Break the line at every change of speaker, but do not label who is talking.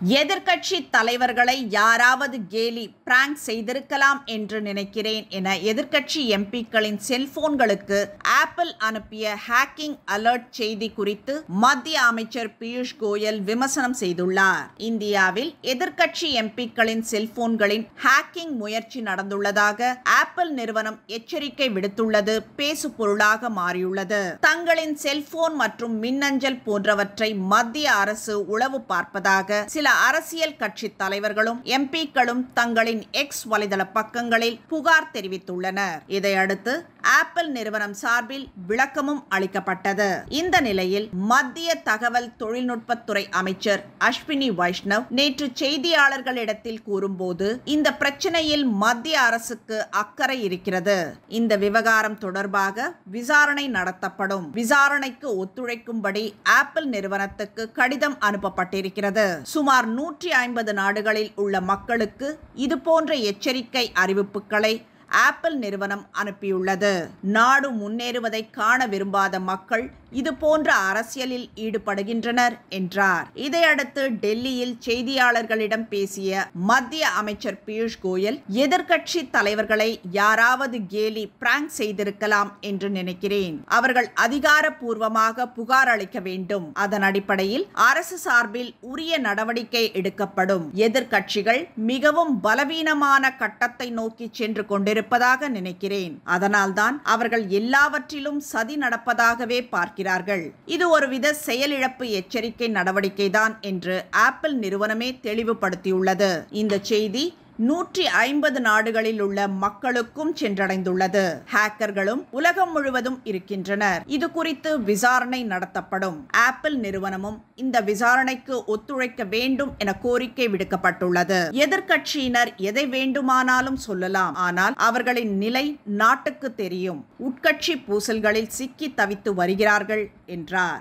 எதிர்க்கட்சி தலைவர்களை யாராவது கேலி பிராங்க் செய்திருக்கலாம் என்று நினைக்கிறேன் என எதிர்க்கட்சி எம்பிக்களின் செல்போன்களுக்கு ஆப்பிள் அனுப்பிய ஹேக்கிங் அலர்ட் செய்தி குறித்து மத்திய அமைச்சர் பியூஷ் கோயல் விமர்சனம் செய்துள்ளார் இந்தியாவில் எதிர்க்கட்சி எம்பிக்களின் செல்போன்களின் ஹேக்கிங் முயற்சி நடந்துள்ளதாக ஆப்பிள் நிறுவனம் எச்சரிக்கை விடுத்துள்ளது பேசு பொருளாக மாறியுள்ளது தங்களின் செல்போன் மற்றும் மின்னஞ்சல் போன்றவற்றை மத்திய அரசு உளவு பார்ப்பதாக சில அரசியல் கட்சி தலைவர்களும் எம்பிக்களும் தங்களின் எக்ஸ் வலைதள பக்கங்களில் புகார் தெரிவித்துள்ளனர் இதையடுத்து ஆப்பிள் நிறுவனம் சார்பில் விளக்கமும் அளிக்கப்பட்டது இந்த நிலையில் மத்திய தகவல் தொழில்நுட்பத்துறை அமைச்சர் அஸ்வினி வைஷ்ணவ் நேற்று செய்தியாளர்களிடத்தில் கூறும்போது இந்த பிரச்சனையில் மத்திய அரசுக்கு அக்கறை இருக்கிறது இந்த விவகாரம் தொடர்பாக விசாரணை நடத்தப்படும் விசாரணைக்கு ஒத்துழைக்கும்படி ஆப்பிள் நிறுவனத்துக்கு கடிதம் அனுப்பப்பட்டிருக்கிறது சுமார் நூற்றி ஐம்பது நாடுகளில் உள்ள மக்களுக்கு இதுபோன்ற எச்சரிக்கை அறிவிப்புகளை ஆப்பிள் நிறுவனம் அனுப்பியுள்ளது நாடு முன்னேறுவதை காண விரும்பாத மக்கள் இது போன்ற அரசியலில் ஈடுபடுகின்றனர் என்றார் இதையடுத்து டெல்லியில் செய்தியாளர்களிடம் பேசிய மத்திய அமைச்சர் பியூஷ் கோயல் எதிர்க்கட்சி தலைவர்களை யாராவது கேலி பிராங்க் செய்திருக்கலாம் என்று நினைக்கிறேன் அவர்கள் அதிகாரப்பூர்வமாக புகார் அளிக்க வேண்டும் அதன் அடிப்படையில் அரசு சார்பில் உரிய நடவடிக்கை எடுக்கப்படும் எதிர்க்கட்சிகள் மிகவும் பலவீனமான கட்டத்தை நோக்கி சென்று கொண்டிருப்பதாக நினைக்கிறேன் அதனால்தான் அவர்கள் எல்லாவற்றிலும் சதி நடப்பதாகவே பார்க்கிறார்கள் இது ஒருவித செயலிழப்பு எச்சரிக்கை நடவடிக்கைதான் என்று ஆப்பிள் நிறுவனமே தெளிவுபடுத்தியுள்ளது இந்த செய்தி நூற்றி ஐம்பது நாடுகளில் உள்ள மக்களுக்கும் சென்றடைந்துள்ளது ஹேக்கர்களும் உலகம் முழுவதும் இருக்கின்றனர் இது குறித்து விசாரணை நடத்தப்படும் ஆப்பிள் நிறுவனமும் இந்த விசாரணைக்கு ஒத்துழைக்க வேண்டும் என கோரிக்கை விடுக்கப்பட்டுள்ளது எதிர்க்கட்சியினர் எதை வேண்டுமானாலும் சொல்லலாம் ஆனால் அவர்களின் நிலை நாட்டுக்கு தெரியும் உட்கட்சி பூசல்களில் சிக்கி தவித்து வருகிறார்கள் என்றார்